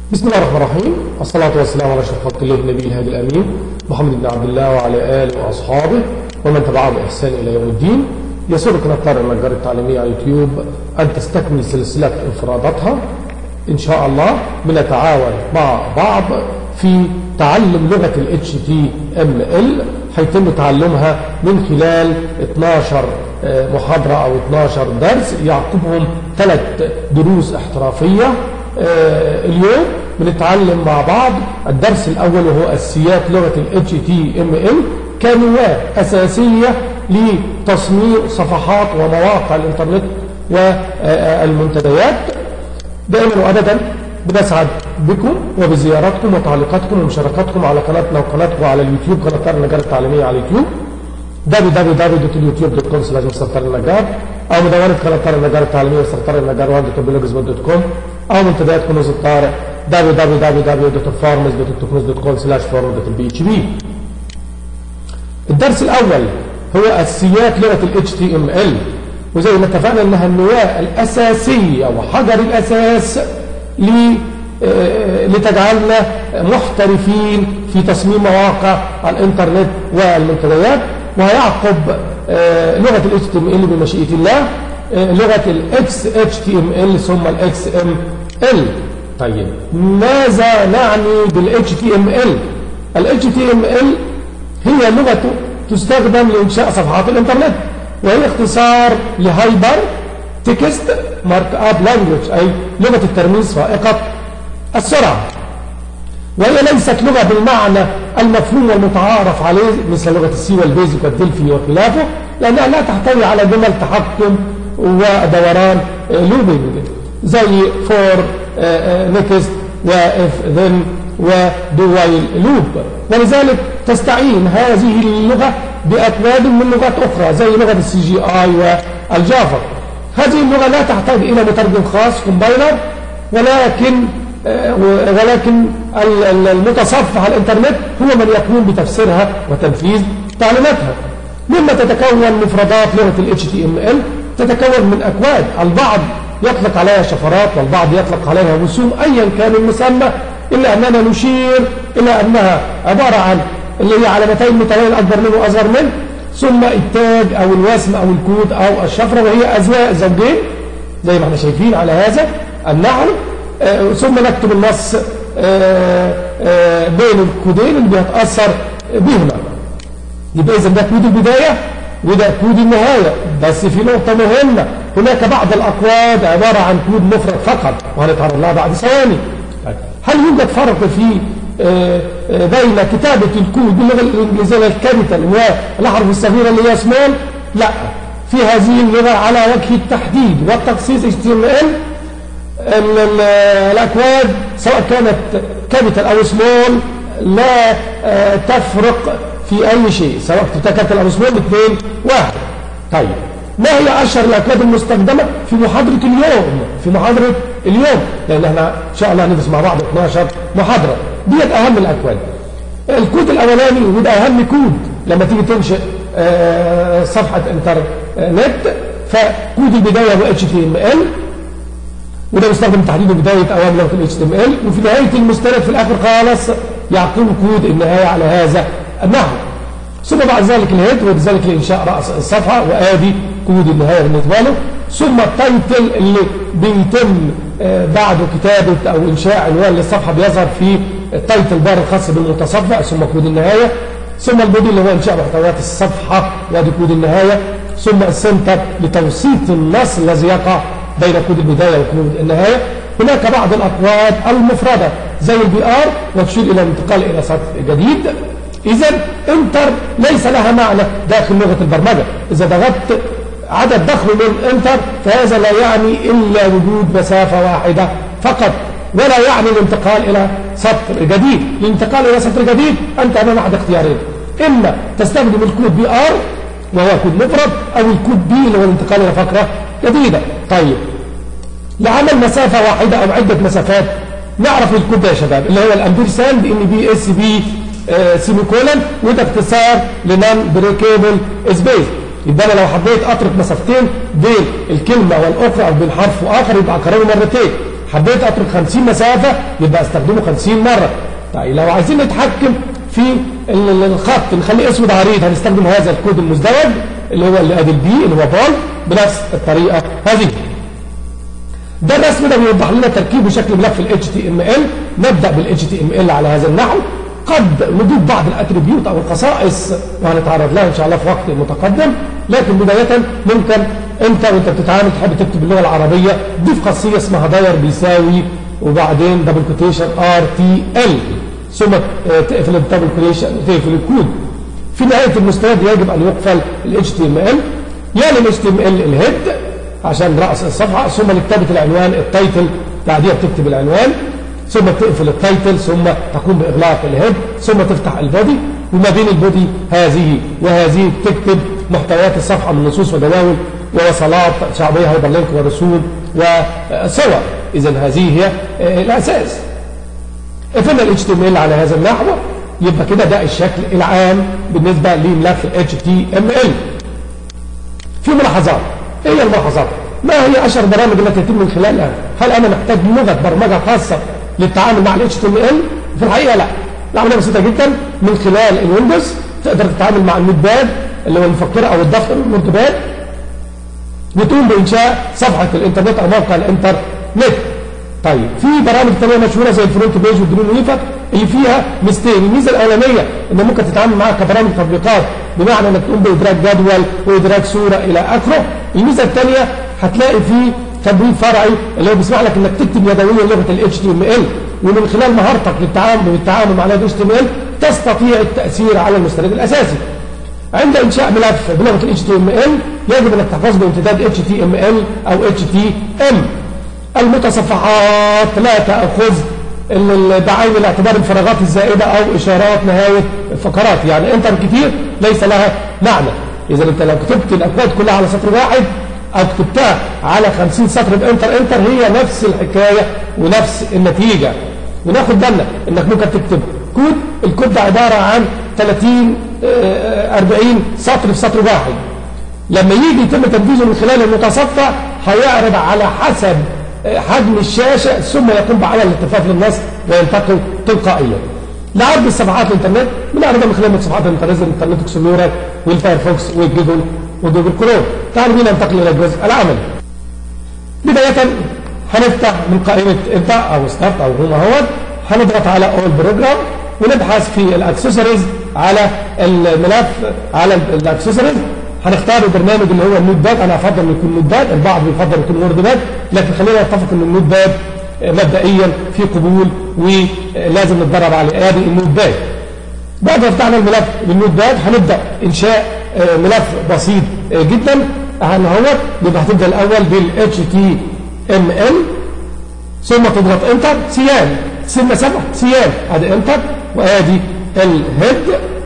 بسم الله الرحمن الرحيم والصلاة والسلام على أشرف خلق الله النبي الهادي الأمين محمد بن عبد الله وعلى آله وأصحابه ومن تبعه بإحسان إلى يوم الدين يسر قناة طارق النجار التعليمية على اليوتيوب أن تستكمل سلسلة انفراداتها إن شاء الله بنتعاون مع بعض في تعلم لغة ال HTML هيتم تعلمها من خلال 12 محاضرة أو 12 درس يعقبهم ثلاث دروس احترافية اليوم بنتعلم مع بعض الدرس الأول وهو أساسيات لغة ال HTML كنواة أساسية لتصميم صفحات ومواقع الإنترنت والمنتديات دائما وأبدا بنسعد بكم وبزياراتكم وتعليقاتكم ومشاركاتكم على قناتنا وقناتكم على اليوتيوب قناة طارق النجار التعليمية على اليوتيوب www.youtube.com slash مستر النجار أو مدونة قناة طارق النجار التعليمية مستر طارق النجار وان.blogspot.com أو منتديات كنوز الطارق www.farmers.toknos.com slash forum.php الدرس الأول هو أساسيات لغة ال HTML وزي ما اتفقنا انها النواة الأساسية وحجر الأساس لتجعلنا محترفين في تصميم مواقع الانترنت والمنتديات وهيعقب لغة ال HTML بمشيئة الله لغة ال XHTML ثم ال XML طيب ماذا نعني بال HTML ال HTML هي لغة تستخدم لإنشاء صفحات الانترنت وهي اختصار لهايبر تكست مارك اب لانجوج أي لغة الترميز فائقة السرعة وهي ليست لغة بالمعنى المفهوم والمتعارف عليه مثل لغة السي والبيزك والدلفي وخلافه لأنها لا تحتوي على جمل تحكم ودوران لوبينج زي فور نكست واف ذن ودو وايل لوب ولذلك تستعين هذه اللغة بأكواد من لغات أخرى زي لغة السي جي آي والجافا هذه اللغة لا تحتاج إلى مترجم خاص كومبايلر ولكن ولكن المتصفح على الانترنت هو من يقوم بتفسيرها وتنفيذ تعليماتها مما تتكون مفردات لغة ال HTML تتكون من أكواد البعض يطلق عليها شفرات والبعض يطلق عليها رسوم أيا كان المسمى إلا أننا نشير إلى أنها عبارة عن اللي هي علامتين متوالين أكبر منه وأصغر منه ثم التاج أو الوسم أو الكود أو الشفرة وهي أزواج زوجين زي ما احنا شايفين على هذا النحو آه ثم نكتب النص آه آه بين الكودين اللي بيتأثر بهما يبقى إذا ده كود البداية وده كود النهاية بس في نقطة مهمة هناك بعض الأكواد عبارة عن كود مفرد فقط وهنتعرض لها بعد ثواني هل يوجد فرق في بين كتابة الكود باللغة الإنجليزية الكابيتال والأحرف الصغيرة اللي هي سمول لا في هذه اللغة على وجه التحديد والتخصيص HTML الأكواد سواء كانت كابيتال أو سمول لا تفرق في أي شيء سواء كابيتال أو سمول اثنين واحد طيب ما هي أشهر الأكواد المستخدمة في محاضرة اليوم في محاضرة اليوم لأن احنا إن شاء الله هندرس مع بعض 12 محاضرة ديت أهم الأكواد الكود الأولاني وده أهم كود لما تيجي تنشئ صفحة انترنت فكود البداية هو HTML وده يستخدم تحديد بداية أوامر لغة ال HTML وفي نهاية المستند في الآخر خالص يعقب كود النهاية على هذا النحو ثم بعد ذلك الهيد وبذلك لإنشاء رأس الصفحة وآدي كود النهاية بالنسبة له ثم التايتل اللي بيتم بعد كتابة أو إنشاء عنوان للصفحة بيظهر في التايتل بار الخاص بالمتصفح ثم كود النهاية ثم البودي اللي هو إنشاء محتويات الصفحة وادي كود النهاية ثم السنتر لتوسيط النص الذي يقع بين كود البداية وكود النهاية هناك بعض الأكواد المفردة زي البي ار وتشير إلى الانتقال إلى سطر جديد إذا انتر ليس لها معنى داخل لغة البرمجة إذا ضغطت عدد ضخم من انتر فهذا لا يعني إلا وجود مسافة واحدة فقط ولا يعني الانتقال إلى سطر جديد الانتقال إلى سطر جديد أنت أمام أحد اختيارين إما تستخدم الكود بي آر وهو كود مفرد أو الكود بي اللي هو الانتقال إلى فقرة جديدة طيب لعمل مسافة واحدة أو عدة مسافات نعرف الكود ده يا شباب اللي هو الامبرساند ان بي اس بي سيمي كولن وده اختصار لنان بريكيبل سبيس يبقى انا لو حبيت اترك مسافتين بين الكلمه والاخرى او بين حرف واخر يبقى اكرره مرتين حبيت اترك 50 مسافه يبقى استخدمه 50 مره طيب لو عايزين نتحكم في الخط نخليه اسود عريض هنستخدم هذا الكود المزدوج اللي هو اللي ادي البي اللي هو بول بنفس الطريقه هذه ده الرسم ده بيوضح لنا تركيب وشكل ملف ال HTML نبدأ بال HTML على هذا النحو قد نضيف بعض الاتريبيوت او الخصائص وهنتعرض لها ان شاء الله في وقت متقدم لكن بداية ممكن انت وانت بتتعامل تحب تكتب باللغة العربية ضيف خاصية اسمها داير بيساوي وبعدين دبل كوتيشن ار تي ال ثم تقفل الدبل كوتيشن وتقفل الكود في نهاية المستند يجب ان يقفل ال HTML يعني ال HTML الهيد عشان رأس الصفحة ثم لكتابة العنوان التايتل بعديها بتكتب العنوان ثم تقفل التايتل ثم تقوم بإغلاق الهيد ثم تفتح البودي وما بين البودي هذه وهذه تكتب محتويات الصفحة من نصوص ودواول ووصلات شعبية هايبرلينك ورسوم وصور إذا هذه هي الأساس قفلنا ال HTML على هذا النحو يبقى كده ده الشكل العام بالنسبة لملف HTML في ملاحظات ايه هي الملاحظات ما هي 10 برامج التي يتم من خلالها هل انا محتاج لغه برمجه خاصه للتعامل مع ال HTML في الحقيقه لا العمليه بسيطه جدا من خلال الويندوز تقدر تتعامل مع النوت باد اللي هو المفكره او الدفتر النوت باد وتقوم بانشاء صفحه الانترنت او موقع الانترنت طيب في برامج ثانيه مشهوره زي الفرونت بيج والدرون ويفر اللي فيها ميزتين الميزه الاولانيه ان ممكن تتعامل معاها كبرامج تطبيقات بمعنى انك تقوم بادراك جدول وادراك صوره الى اخره الميزه الثانيه هتلاقي فيه تبريد فرعي اللي هو بيسمح لك انك تكتب يدويا لغه ال HTML ومن خلال مهارتك للتعامل بالتعامل مع ال HTML تستطيع التاثير على المستند الاساسي عند انشاء ملف بلغه ال HTML يجب انك تحفظه بامتداد HTML او HTM المتصفحات لا تأخذ بعين الاعتبار الفراغات الزائدة أو إشارات نهاية فقرات يعني انتر كتير ليس لها معنى إذا أنت لو كتبت الأكواد كلها على سطر واحد أو كتبتها على 50 سطر بانتر انتر هي نفس الحكاية ونفس النتيجة وناخد بالنا انك ممكن تكتب كود الكود ده عبارة عن 30 40 سطر في سطر واحد لما يجي يتم تنفيذه من خلال المتصفح هيعرض على حسب حجم الشاشة ثم يقوم بعمل الاتفاق للنص وينتقل تلقائيا لعرض الصفحات الانترنت بنعرضها من خلال صفحات الانترنت الانترنت اكسبلورر والفايرفوكس والجوجل وجوجل كروم تعالوا بينا ننتقل الى الجزء العملي بداية هنفتح من قائمة ابدأ او ستارت او هو هو هنضغط على اول بروجرام ونبحث في الاكسسوارز على الملف على الاكسسوارز هنختار البرنامج اللي هو النوت باد انا افضل انه يكون نوت باد البعض بيفضل يكون وورد باد لكن خلينا نتفق ان النوت باد مبدئيا في قبول ولازم نتدرب عليه ادي النوت باد بعد ما فتحنا الملف بالنوت باد هنبدا انشاء ملف بسيط جدا اهنا هو يبقى هتبدا الاول بال HTML ثم تضغط انتر سيان سنه سبع سيان ادي انتر وادي الهيد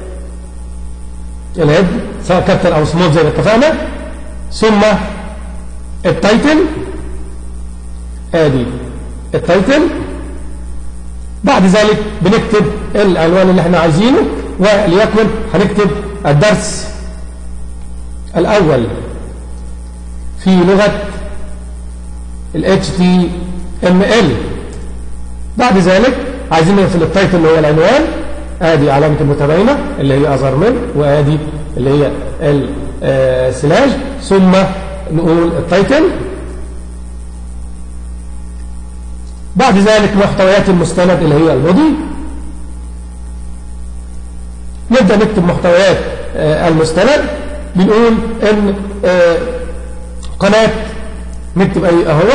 الهيد سواء كابتن او سمول زي ما اتفقنا ثم التايتل ادي التايتل بعد ذلك بنكتب العنوان اللي احنا عايزينه وليكن هنكتب الدرس الاول في لغة ال HTML بعد ذلك عايزين نقفل التايتل اللي هو العنوان ادي علامة المتباينة اللي هي اصغر من وادي اللي هي السلاش ثم نقول التايتل بعد ذلك محتويات المستند اللي هي البودي نبدأ نكتب محتويات المستند بنقول ان قناة نكتب اي اهو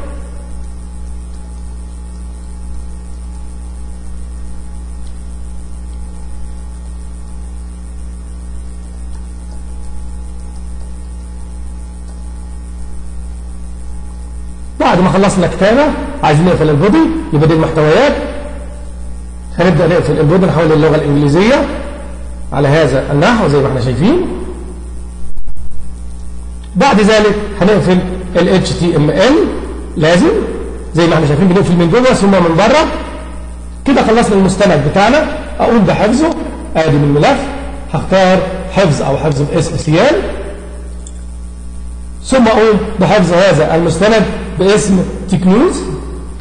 بعد ما خلصنا كتابة عايزين نقفل البودي يبقى دي المحتويات هنبدأ نقفل البودي نحول للغة الإنجليزية على هذا النحو زي ما احنا شايفين بعد ذلك هنقفل ال HTML لازم زي ما احنا شايفين بنقفل من جوه ثم من بره كده خلصنا المستند بتاعنا اقوم بحفظه ادي من الملف هختار حفظ او حفظ باسم سيان ثم اقوم بحفظ هذا المستند باسم تكنوز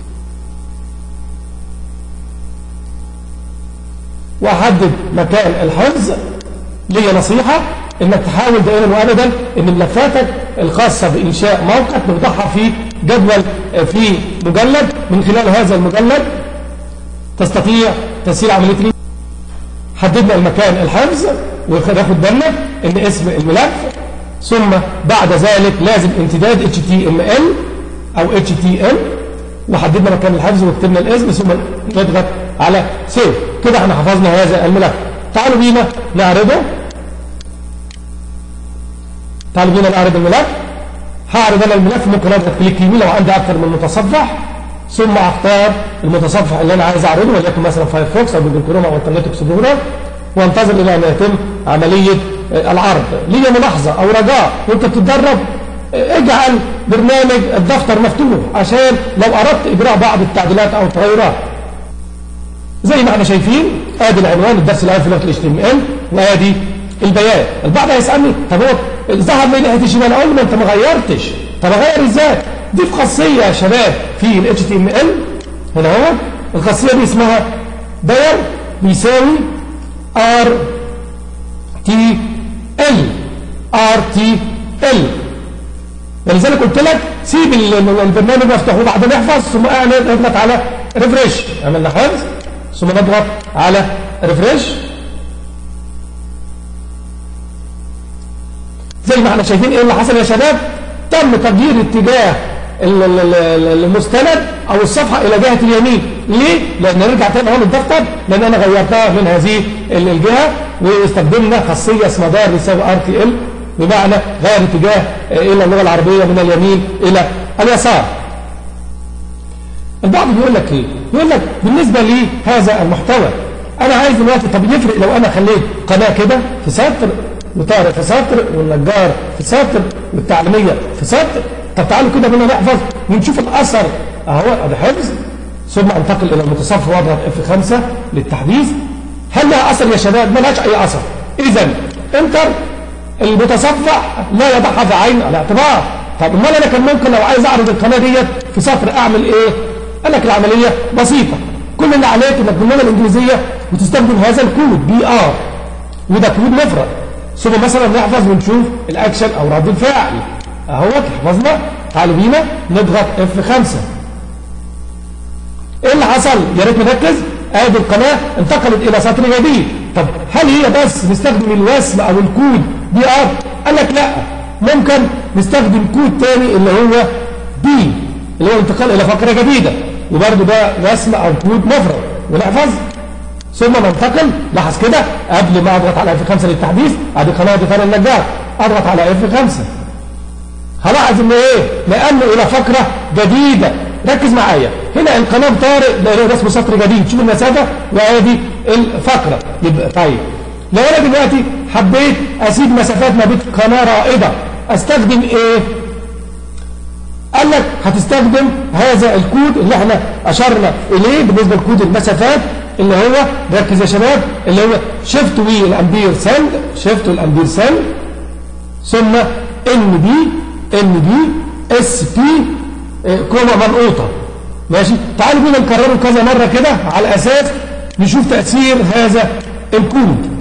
واحدد مكان الحفظ ليا نصيحة انك تحاول دائما وابدا ان ملفاتك الخاصة بانشاء موقع توضعها في جدول في مجلد من خلال هذا المجلد تستطيع تسهيل عملية حددنا المكان الحفظ وناخد بالنا ان اسم الملف ثم بعد ذلك لازم امتداد HTML او HTML وحددنا مكان الحفظ وكتبنا الاسم ثم نضغط على سيف كده احنا حفظنا هذا الملف تعالوا بينا نعرضه تعالوا بينا نعرض الملف هعرض انا الملف ممكن اضغط كليك يمين لو عندي اكثر من متصفح ثم اختار المتصفح اللي انا عايز اعرضه وليكن مثلا فايرفوكس او جوجل كروم او انترنت اكسبلورر وانتظر الى ان يتم عمليه العرض لي ملاحظه او رجاء وانت بتتدرب اجعل برنامج الدفتر مفتوح عشان لو اردت اجراء بعض التعديلات او التغيرات زي ما احنا شايفين ادي العنوان الدرس الاول في لغه الاتش تي ام ال وادي البيان البعض هيسالني طب هو ظهر من ناحيه الشمال اقول ما انت ما غيرتش طب اغير ازاي دي خاصيه يا شباب في الاتش تي ام ال هنا اهو الخاصيه دي اسمها داير بيساوي ار تي ال ار تي ال ولذلك قلت لك سيب البرنامج مفتوح وبعدين احفظ ثم اضغط على ريفريش عملنا حفظ ثم نضغط على ريفريش زي ما احنا شايفين ايه اللي حصل يا شباب تم تغيير اتجاه المستند او الصفحة الى جهة اليمين ليه؟ لان نرجع تاني اهو الدفتر لان انا غيرتها من هذه الجهة واستخدمنا خاصية اسمها دار يساوي ار تي ال بمعنى غير اتجاه الى اللغة العربية من اليمين الى اليسار البعض بيقول لك ايه يقول لك بالنسبة لي هذا المحتوى انا عايز دلوقتي طب يفرق لو انا خليت قناة كده في سطر وطارق في سطر والنجار في سطر والتعليمية في سطر طب تعالوا كده بينا نحفظ ونشوف الاثر اهو ادي حفظ ثم انتقل الى المتصفح واضغط اف 5 للتحديث هل لها اثر يا شباب ما لهاش اي اثر اذا انتر المتصفح لا يضعها في عين الاعتبار طب امال انا كان ممكن لو عايز اعرض القناه ديت في سطر اعمل ايه قال لك العمليه بسيطه كل اللي عليك انك باللغه الانجليزيه وتستخدم هذا الكود بي ار وده كود مفرد ثم مثلا نحفظ ونشوف الاكشن او رد الفعل اهوت حفظنا تعالوا بينا نضغط اف 5 ايه اللي حصل يا ريت نركز ادي القناه انتقلت الى سطر جديد طب هل هي بس نستخدم الوسم او الكود بي ار قال لك لا ممكن نستخدم كود تاني اللي هو بي اللي هو انتقال الى فقره جديده وبرده ده وسم او كود مفرد ونحفظ ثم ننتقل لاحظ كده قبل ما اضغط على اف 5 للتحديث ادي قناه دفان النجار اضغط على اف 5 هلاحظ ان ايه لانه الى فقره جديده ركز معايا هنا القناه طارق ده اسمه سطر جديد شوف المسافه وادي الفقره يبقى طيب لو انا دلوقتي حبيت اسيب مسافات ما بين قناه رائده استخدم ايه قال لك هتستخدم هذا الكود اللي احنا اشرنا اليه بالنسبه لكود المسافات اللي هو ركز يا شباب اللي هو شيفت وي الامبير سند شيفت والامبير سند ثم ان بي ان بي اس بي كوما منقوطه ماشي تعالوا بينا نكرره كذا مره كده على اساس نشوف تاثير هذا الكود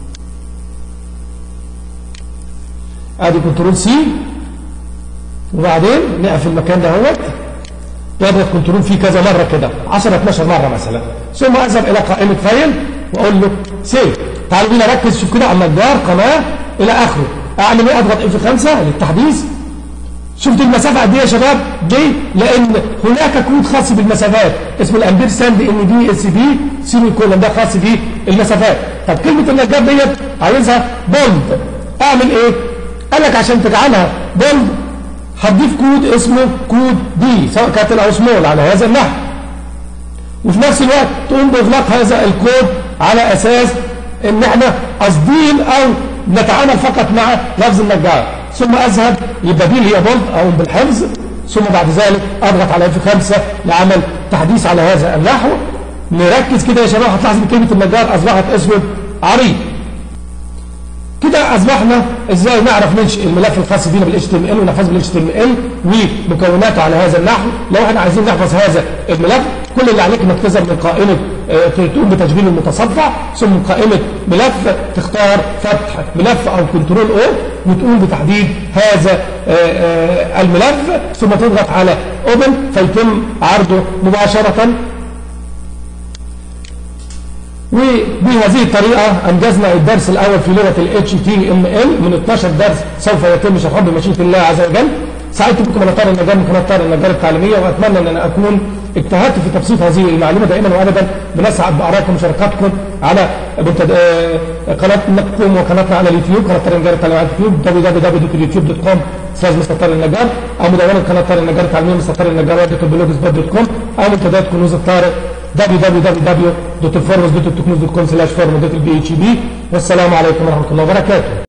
ادي كنترول سي وبعدين نقف المكان ده اهوت يضغط كنترول فيه كذا مره كده 10 12 مره مثلا ثم اذهب الى قائمه فايل واقول له سيف تعالوا بينا ركز شوف كده على النجار قناه الى اخره اعمل ايه اضغط اف 5 للتحديث شفت المسافه قد ايه يا شباب ليه لان هناك كود خاص بالمسافات اسمه الامبير ساند ان دي اس بي سيمي كولن ده خاص بالمسافات طب كلمه النجار ديت عايزها بولد اعمل ايه قال لك عشان تجعلها بولد هتضيف كود اسمه كود بي سواء كابيتال او سمول على هذا النحو وفي نفس الوقت تقوم باغلاق هذا الكود على اساس ان احنا قاصدين او نتعامل فقط مع لفظ النجار ثم اذهب يبقى دي اللي هي بولد او بالحفظ ثم بعد ذلك اضغط على اف 5 لعمل تحديث على هذا النحو نركز كده يا شباب هتلاحظ ان كلمه النجار اصبحت اسود عريض كده اصبحنا ازاي نعرف ننشئ الملف الخاص بينا بال HTML ونحفظه بال HTML ومكوناته على هذا النحو لو احنا عايزين نحفظ هذا الملف كل اللي عليك انك تظهر من قائمه آه، تقوم بتشغيل المتصفح ثم من قائمه ملف تختار فتح ملف او كنترول او وتقوم بتحديد هذا آه، آه، الملف ثم تضغط على اوبن فيتم عرضه مباشره وبهذه الطريقة أنجزنا الدرس الأول في لغة ال HTML من 12 درس سوف يتم شرحه بمشيئة الله عز وجل سعدت بكم أنا طارق النجار من قناة طارق النجار التعليمية وأتمنى أن أنا أكون اجتهدت في تبسيط هذه المعلومة دائما وأبدا بنسعد بآرائكم ومشاركاتكم على منتد- آه، قناتكم وقناتنا على اليوتيوب قناة طارق النجار التعليمية على اليوتيوب www.youtube.com سلاش مستر طارق النجار أو مدونة قناة طارق النجار التعليمية مستر طارق النجار وبلوجسبوت.com أو منتديات كنوز الطارق www.forums.technos.com slash forum.php والسلام عليكم ورحمة الله وبركاته